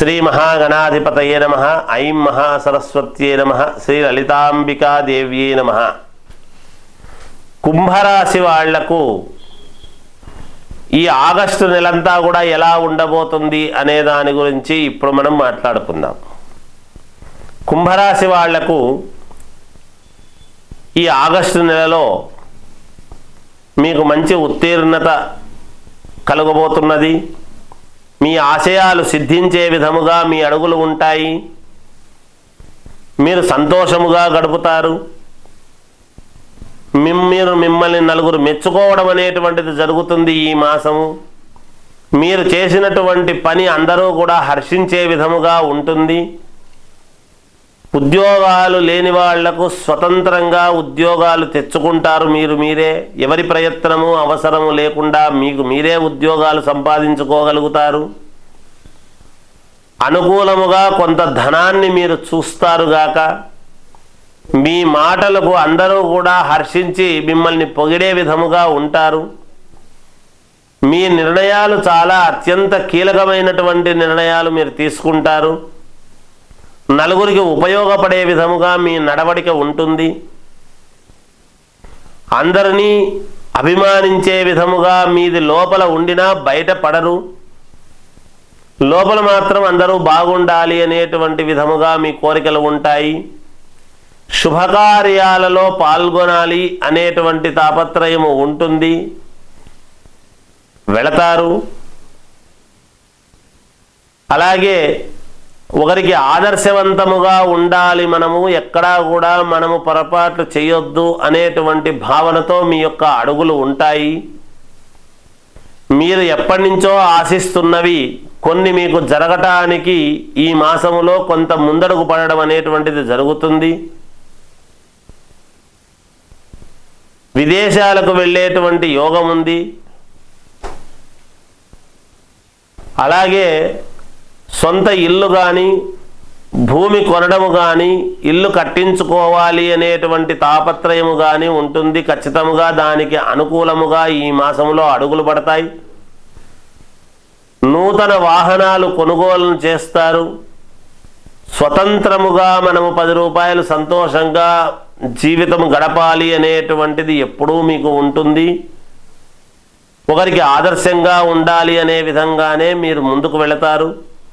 శ్రీ మహాగణాధిపతయే నమ ఐం మహాసరస్వత్యే నమ శ్రీ లలితాంబికాదేవ్యే నమ కుంభరాశి వాళ్లకు ఈ ఆగస్టు నెలంతా కూడా ఎలా ఉండబోతుంది అనే దాని గురించి ఇప్పుడు మనం మాట్లాడుకుందాం కుంభరాశి వాళ్లకు ఈ ఆగస్టు నెలలో మీకు మంచి ఉత్తీర్ణత కలుగబోతున్నది మీ ఆశయాలు సిద్ధించే విధముగా మీ అడుగులు ఉంటాయి మీరు సంతోషముగా గడుపుతారు మిమ్- మీరు మిమ్మల్ని నలుగురు మెచ్చుకోవడం అనేటువంటిది జరుగుతుంది ఈ మాసము మీరు చేసినటువంటి పని అందరూ కూడా హర్షించే విధముగా ఉంటుంది ఉద్యోగాలు లేని వాళ్లకు స్వతంత్రంగా ఉద్యోగాలు తెచ్చుకుంటారు మీరు మీరే ఎవరి ప్రయత్నము అవసరము లేకుండా మీకు మీరే ఉద్యోగాలు సంపాదించుకోగలుగుతారు అనుకూలముగా కొంత ధనాన్ని మీరు చూస్తారుగాక మీ మాటలకు అందరూ కూడా హర్షించి మిమ్మల్ని పొగిడే విధముగా ఉంటారు మీ నిర్ణయాలు చాలా అత్యంత కీలకమైనటువంటి నిర్ణయాలు మీరు తీసుకుంటారు నలుగురికి ఉపయోగపడే విధముగా మీ నడవడిక ఉంటుంది అందరినీ అభిమానించే విధముగా మీది లోపల ఉండినా బయట పడరు లోపల మాత్రం అందరూ బాగుండాలి అనేటువంటి విధముగా మీ కోరికలు ఉంటాయి శుభకార్యాలలో పాల్గొనాలి అనేటువంటి తాపత్రయము ఉంటుంది వెళతారు అలాగే ఒకరికి ఆదర్శవంతముగా ఉండాలి మనము ఎక్కడా కూడా మనము పొరపాట్లు చేయొద్దు అనేటువంటి భావనతో మీ యొక్క అడుగులు ఉంటాయి మీరు ఎప్పటి నుంచో ఆశిస్తున్నవి కొన్ని మీకు జరగటానికి ఈ మాసములో కొంత ముందడుగు పడడం అనేటువంటిది జరుగుతుంది విదేశాలకు వెళ్ళేటువంటి యోగం ఉంది అలాగే సొంత ఇల్లు కానీ భూమి కొనడము కానీ ఇల్లు కట్టించుకోవాలి అనేటువంటి తాపత్రయము కానీ ఉంటుంది ఖచ్చితముగా దానికి అనుకూలముగా ఈ మాసంలో అడుగులు పడతాయి నూతన వాహనాలు కొనుగోలు చేస్తారు స్వతంత్రముగా మనము పది రూపాయలు సంతోషంగా జీవితం గడపాలి అనేటువంటిది ఎప్పుడూ మీకు ఉంటుంది ఒకరికి ఆదర్శంగా ఉండాలి అనే విధంగానే మీరు ముందుకు వెళతారు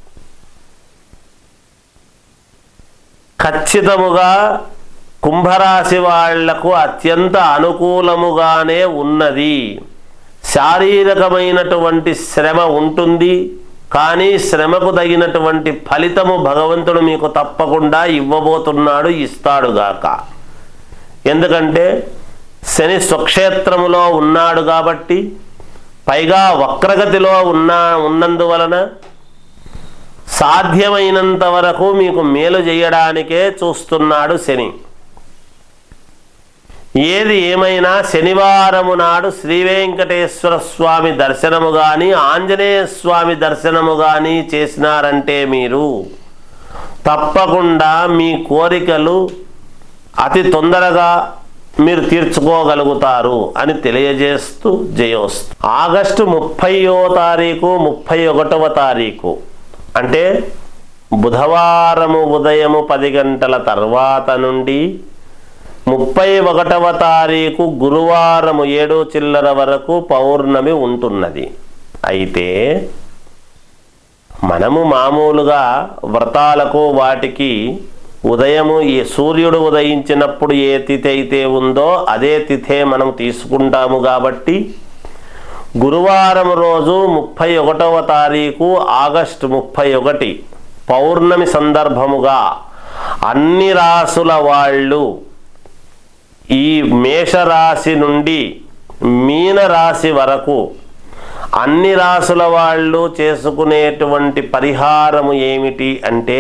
ఖచ్చితముగా కుంభరాశి వాళ్లకు అత్యంత అనుకూలముగానే ఉన్నది శారీరకమైనటువంటి శ్రమ ఉంటుంది కానీ శ్రమకు తగినటువంటి ఫలితము భగవంతుడు మీకు తప్పకుండా ఇవ్వబోతున్నాడు ఇస్తాడుగాక ఎందుకంటే శని స్వక్షేత్రములో ఉన్నాడు కాబట్టి పైగా వక్రగతిలో ఉన్నా ఉన్నందువలన సాధ్యమైనంత వరకు మీకు మేలు చేయడానికే చూస్తున్నాడు శని ఏది ఏమైనా శనివారము నాడు శ్రీ వెంకటేశ్వర స్వామి దర్శనము కానీ ఆంజనేయ స్వామి దర్శనము కానీ చేసినారంటే మీరు తప్పకుండా మీ కోరికలు అతి తొందరగా మీరు తీర్చుకోగలుగుతారు అని తెలియజేస్తూ జయోస్తు ఆగస్టు ముప్పయో తారీఖు ముప్పై ఒకటవ తారీఖు అంటే బుధవారము ఉదయము పది గంటల తర్వాత నుండి ముప్పై ఒకటవ తారీఖు గురువారము ఏడో చిల్లర వరకు పౌర్ణమి ఉంటున్నది అయితే మనము మామూలుగా వ్రతాలకు వాటికి ఉదయము ఏ సూర్యుడు ఉదయించినప్పుడు ఏ తిథి అయితే ఉందో అదే తిథే మనం తీసుకుంటాము కాబట్టి గురువారం రోజు ముప్పై ఒకటవ తారీఖు ఆగస్టు ముప్పై ఒకటి పౌర్ణమి సందర్భముగా అన్ని రాసుల వాళ్ళు ఈ మేషరాశి నుండి మీన రాశి వరకు అన్ని రాసుల వాళ్ళు చేసుకునేటువంటి పరిహారము ఏమిటి అంటే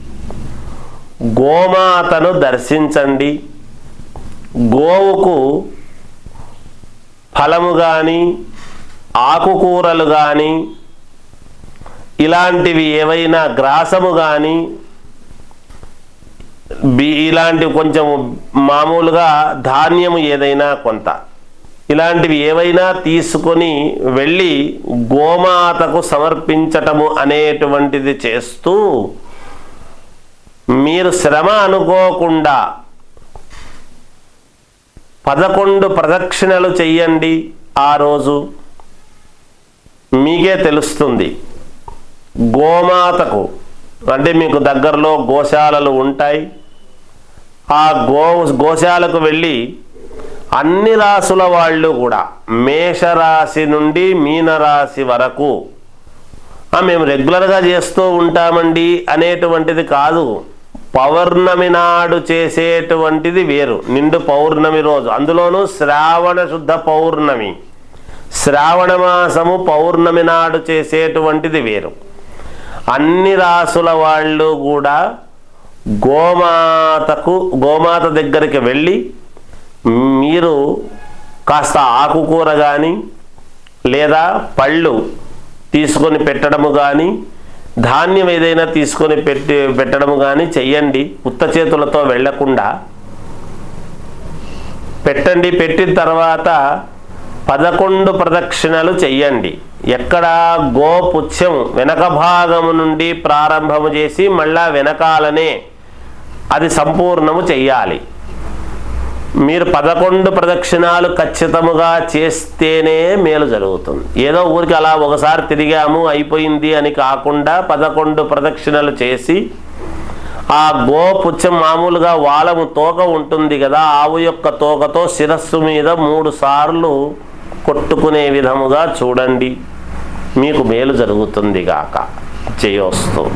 గోమాతను దర్శించండి గోవుకు ఫలము కానీ ఆకుకూరలు కానీ ఇలాంటివి ఏవైనా గ్రాసము కానీ బి ఇలాంటి కొంచెం మామూలుగా ధాన్యము ఏదైనా కొంత ఇలాంటివి ఏవైనా తీసుకొని వెళ్ళి గోమాతకు సమర్పించటము అనేటువంటిది చేస్తూ మీరు శ్రమ అనుకోకుండా పదకొండు ప్రదక్షిణలు చెయ్యండి ఆ రోజు మీకే తెలుస్తుంది గోమాతకు అంటే మీకు దగ్గరలో గోశాలలు ఉంటాయి ఆ గో గోశాలకు వెళ్ళి అన్ని రాసుల వాళ్ళు కూడా మేషరాశి నుండి మీనరాశి వరకు "ఆ, మేము రెగ్యులర్గా చేస్తూ ఉంటామండి అనేటువంటిది కాదు పౌర్ణమి నాడు చేసేటువంటిది వేరు నిండు పౌర్ణమి రోజు అందులోనూ శ్రావణ శుద్ధ పౌర్ణమి శ్రావణ మాసము పౌర్ణమి నాడు చేసేటువంటిది వేరు అన్ని రాసుల వాళ్ళు కూడా గోమాతకు గోమాత దగ్గరికి వెళ్ళి మీరు కాస్త ఆకుకూర కానీ లేదా పళ్ళు తీసుకొని పెట్టడము కానీ ధాన్యం ఏదైనా తీసుకొని పెట్టి పెట్టడము కానీ చెయ్యండి ఉత్త చేతులతో వెళ్లకుండా పెట్టండి పెట్టిన తర్వాత పదకొండు ప్రదక్షిణలు చెయ్యండి ఎక్కడ గోపుచ్చం వెనక భాగము నుండి ప్రారంభము చేసి మళ్ళా వెనకాలనే అది సంపూర్ణము చెయ్యాలి మీరు పదకొండు ప్రదక్షిణాలు ఖచ్చితముగా చేస్తేనే మేలు జరుగుతుంది ఏదో ఊరికి అలా ఒకసారి తిరిగాము అయిపోయింది అని కాకుండా పదకొండు ప్రదక్షిణలు చేసి ఆ గోపుచ్చం మామూలుగా వాలము తోక ఉంటుంది కదా ఆవు యొక్క తోకతో శిరస్సు మీద మూడు సార్లు కొట్టుకునే విధముగా చూడండి మీకు మేలు జరుగుతుంది గాక జయోస్తు